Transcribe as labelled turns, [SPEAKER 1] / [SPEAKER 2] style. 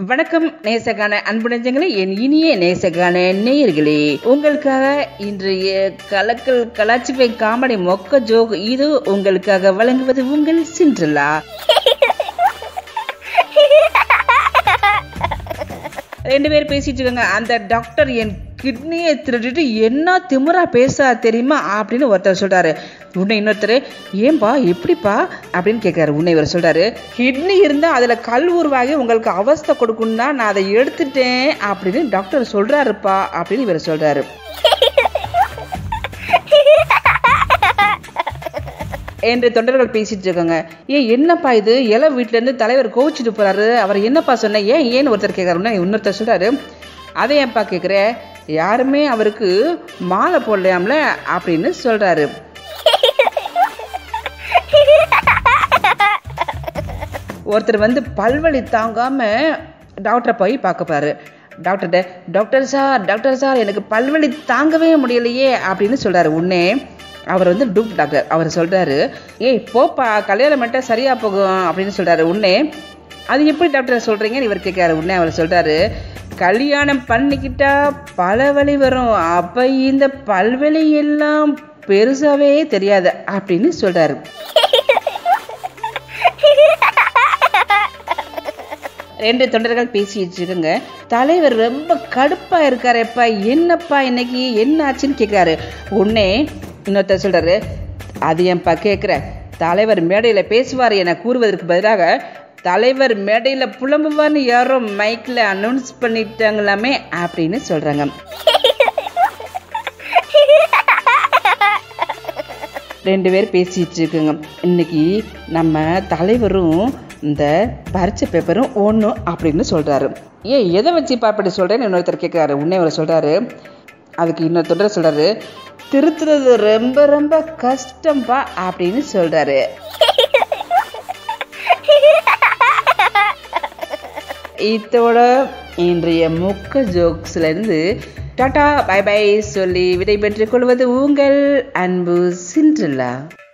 [SPEAKER 1] வணக்கம் நேசகான அன்பு நெஞ்சங்களே என் இனிய நேசகான நேயர்களே உங்களுக்காக இன்றைய கலக்கல் கலாச்சிவை காமெடி மொக்க ஜோக் இது உங்களுக்காக வழங்குவது உங்கள் சின்ட்ரலா ரெண்டு பேர் பேசிட்டு இருக்காங்க அந்த டாக்டர் என் கிட்னியை திருடிட்டு என்ன திமிரா பேசா தெரியுமா அப்படின்னு ஒருத்தர் சொல்றாரு உன்னை இன்னொருத்தர் ஏன்பா எப்படிப்பா அப்படின்னு கேட்காரு உன்னை இவர் சொல்றாரு கிட்னி இருந்தா அதுல கல் உருவாகி உங்களுக்கு அவஸ்தை கொடுக்கும்னா நான் அதை எடுத்துட்டேன் அப்படின்னு டாக்டர் சொல்றாருப்பா அப்படின்னு இவர் சொல்றாரு என்று தொண்டர்கள் பேசிட்டு இருக்காங்க ஏன் என்னப்பா இது இலை வீட்டுல இருந்து தலைவர் கோவிச்சுட்டு போறாரு அவர் என்னப்பா சொன்ன ஏன் ஏன்னு ஒருத்தர் கேட்கறாருன்னா இன்னொருத்தர் சொல்றாரு அதை ஏன்ப்பா கேட்குற யாருமே அவருக்கு மாலை போடலையாம்ல அப்படின்னு சொல்றாரு ஒருத்தர் வந்து பல்வலி தாங்காம டாக்டரை போய் பார்க்க போறாரு டாக்டர்கிட்ட டாக்டர் சார் டாக்டர் சார் எனக்கு பல்வலி தாங்கவே முடியலையே அப்படின்னு சொல்றாரு உடனே அவர் வந்து டூப் டாக்டர் அவர் சொல்றாரு ஏய் போப்பா கல்யாணம் பண்ணிட்டா சரியா போகும் அப்படின்னு சொல்றாரு உடனே அது எப்படி டாக்டர் சொல்றீங்கன்னு இவர் கேட்காரு உடனே அவர் சொல்றாரு கல்யாணம் பண்ணிக்கிட்டா பல வழி வரும் அப்ப இந்த பல்வலி எல்லாம் பெருசாவே தெரியாது அப்படின்னு சொல்றாரு ரெண்டு தொண்டர்கள் பேசிட்டு இருக்குங்க தலைவர் ரொம்ப கடுப்பா இருக்காரேப்பா என்னப்பா இன்னைக்கு என்ன ஆச்சுன்னு கேட்கிறாரு உடனே இன்னொருத்தர் சொல்றாரு அது ஏன்பா கேட்குற தலைவர் மேடையில் பேசுவார் என கூறுவதற்கு பதிலாக தலைவர் மேடையில் புலம்புவார்னு யாரோ மைக்கில் அனௌன்ஸ் பண்ணிட்டாங்களாமே அப்படின்னு சொல்றாங்க ரெண்டு பேர் பேசிட்டு இருக்குங்க இன்னைக்கு நம்ம தலைவரும் இந்த பரிச்சை பேப்பரும் ஒன்றும் அப்படின்னு சொல்றாரு ஏன் எதை வச்சுப்பா அப்படி சொல்றேன்னு இன்னொருத்தர் கேட்குறாரு உடனே அவர் சொல்றாரு அதுக்கு இன்னொரு தொண்டர் சொல்றாரு திருத்துறது ரொம்ப ரொம்ப கஷ்டம்பா அப்படின்னு சொல்றாரு இதோட இன்றைய முக்க ஜோக்ஸ்ல இருந்து டாடா பை பை சொல்லி விடைபெற்றுக் கொள்வது உங்கள் அன்பு சின்ட்ரலா